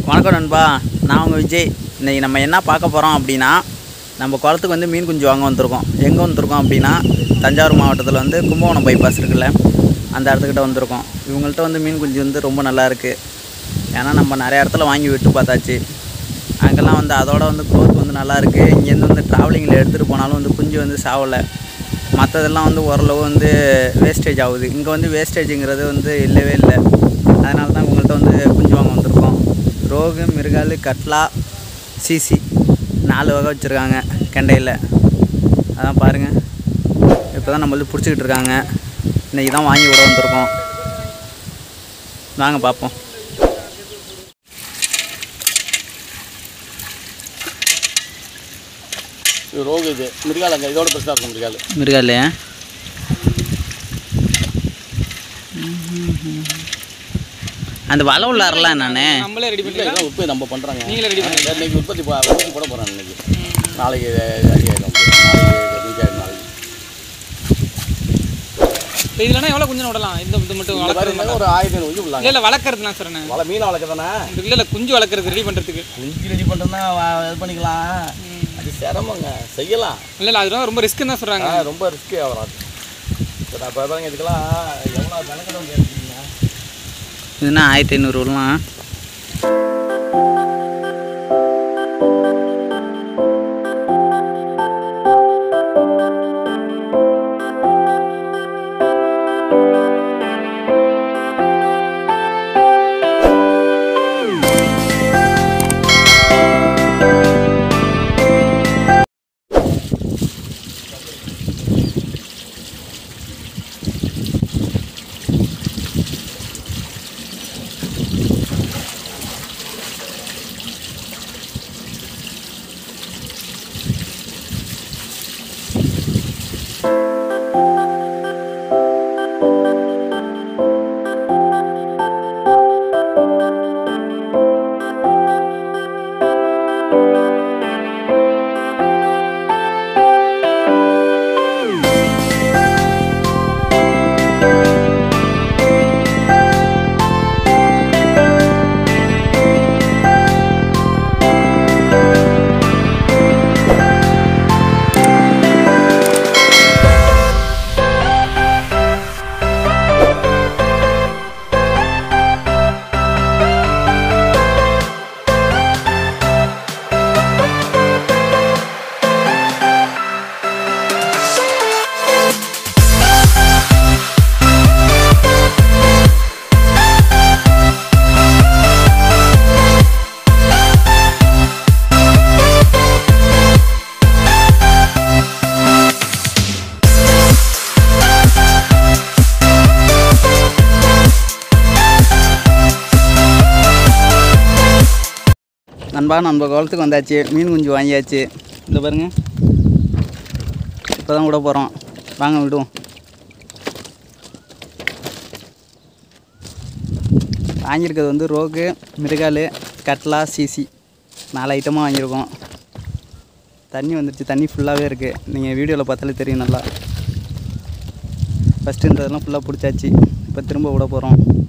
வணக்கம் நண்பா நான் உங்கள் விஜய் இன்றைக்கி நம்ம என்ன பார்க்க போகிறோம் அப்படின்னா நம்ம குளத்துக்கு வந்து மீன் குஞ்சு வாங்க வந்திருக்கோம் எங்கே வந்திருக்கோம் அப்படின்னா தஞ்சாவூர் மாவட்டத்தில் வந்து கும்பகோணம் பைபாஸ் இருக்குல்ல அந்த இடத்துக்கிட்ட வந்திருக்கோம் இவங்கள்ட்ட வந்து மீன் குஞ்சு வந்து ரொம்ப நல்லா இருக்குது ஏன்னா நம்ம நிறைய இடத்துல வாங்கி விட்டு பார்த்தாச்சு அங்கெல்லாம் வந்து அதோட வந்து க்ரோத் வந்து நல்லா இருக்குது இங்கேருந்து வந்து ட்ராவலிங்கில் எடுத்துகிட்டு போனாலும் வந்து குஞ்சு வந்து சாவலை மற்றதெல்லாம் வந்து ஓரளவு வந்து வேஸ்டேஜ் ஆகுது இங்கே வந்து வேஸ்டேஜுங்கிறது வந்து இல்லவே இல்லை அதனால தான் உங்கள்கிட்ட வந்து குஞ்சு வாங்க வந்திருக்கோம் ரோகு மிருகாலு கட்லா சிசி நாலு வகை வச்சுருக்காங்க கெண்டையில் அதான் பாருங்கள் இப்போ தான் நம்ம வந்து பிடிச்சிக்கிட்டு இருக்காங்க இன்றைக்கி தான் வாங்கி விட வந்திருக்கோம் வாங்க பார்ப்போம் இது ரோகு இது மிருகாலங்க இதோட பெருசாக இருக்கும் மிருகால் மிருகாலே அந்த வலை உள்ளாரல நான் நம்மளே ரெடி இல்லை பண்ணிக்கலாம் இதெல்லாம் உற்பத்தி நம்ம பண்ணுறாங்க நீங்களே ரெடி பண்ணுங்க இன்னைக்கு உற்பத்தி போ- உற்பத்தி போட போகிறோம் இன்னைக்கு நாளைக்கு இது ரெடி ஆகிடும் நாளைக்கு ரீச் ஆகிடும் நாளைக்கு இப்போ இதுலனா எவ்வளோ குஞ்சு விடலாம் இந்த இது மட்டும் இந்த வளர்க்குறது மாதிரி ஒரு ஆயிரத்தி ஐநூறு குஞ்சு இல்லை விடலாங்க இல்லை வளர்க்குறது நான் சொல்கிறேன் வலை மீனை வளர்க்குறதானே இல்லை இல்லை குஞ்சு வளர்க்குறது ரெடி பண்ணுறதுக்கு குஞ்சு ரெடி பண்ணுறதுனா இது பண்ணிக்கலாம் அது சிரமங்க செய்யலாம் இல்லை இல்லை அதெல்லாம் ரொம்ப ரிஸ்க்குன்னு தான் சொல்கிறாங்க ஆ, ரொம்ப ரிஸ்க்கு ஆகும் சரி அப்போ பாருங்க இதுக்கெல்லாம் எவ்வளோ மெனக்கிட முடியாது இதுனா ஆயிரத்தி ஐநூறுலாம் நண்பா நம்ம குளத்துக்கு வந்தாச்சு மீன் குஞ்சு வாங்கியாச்சு இந்த பாருங்க இப்போ தான் விட போகிறோம் வாங்க விடுவோம் வாங்கியிருக்கிறது வந்து ரோகு மிருகாலு கட்லா சிசி நாலு ஐட்டமாக வாங்கியிருக்கோம் தண்ணி வந்துருச்சு தண்ணி ஃபுல்லாகவே இருக்குது நீங்கள் வீடியோவில் பார்த்தாலே தெரியும் நல்லா ஃபஸ்ட்டு இந்த இதெல்லாம் ஃபுல்லாக பிடிச்சாச்சு இப்போ திரும்ப விட போகிறோம்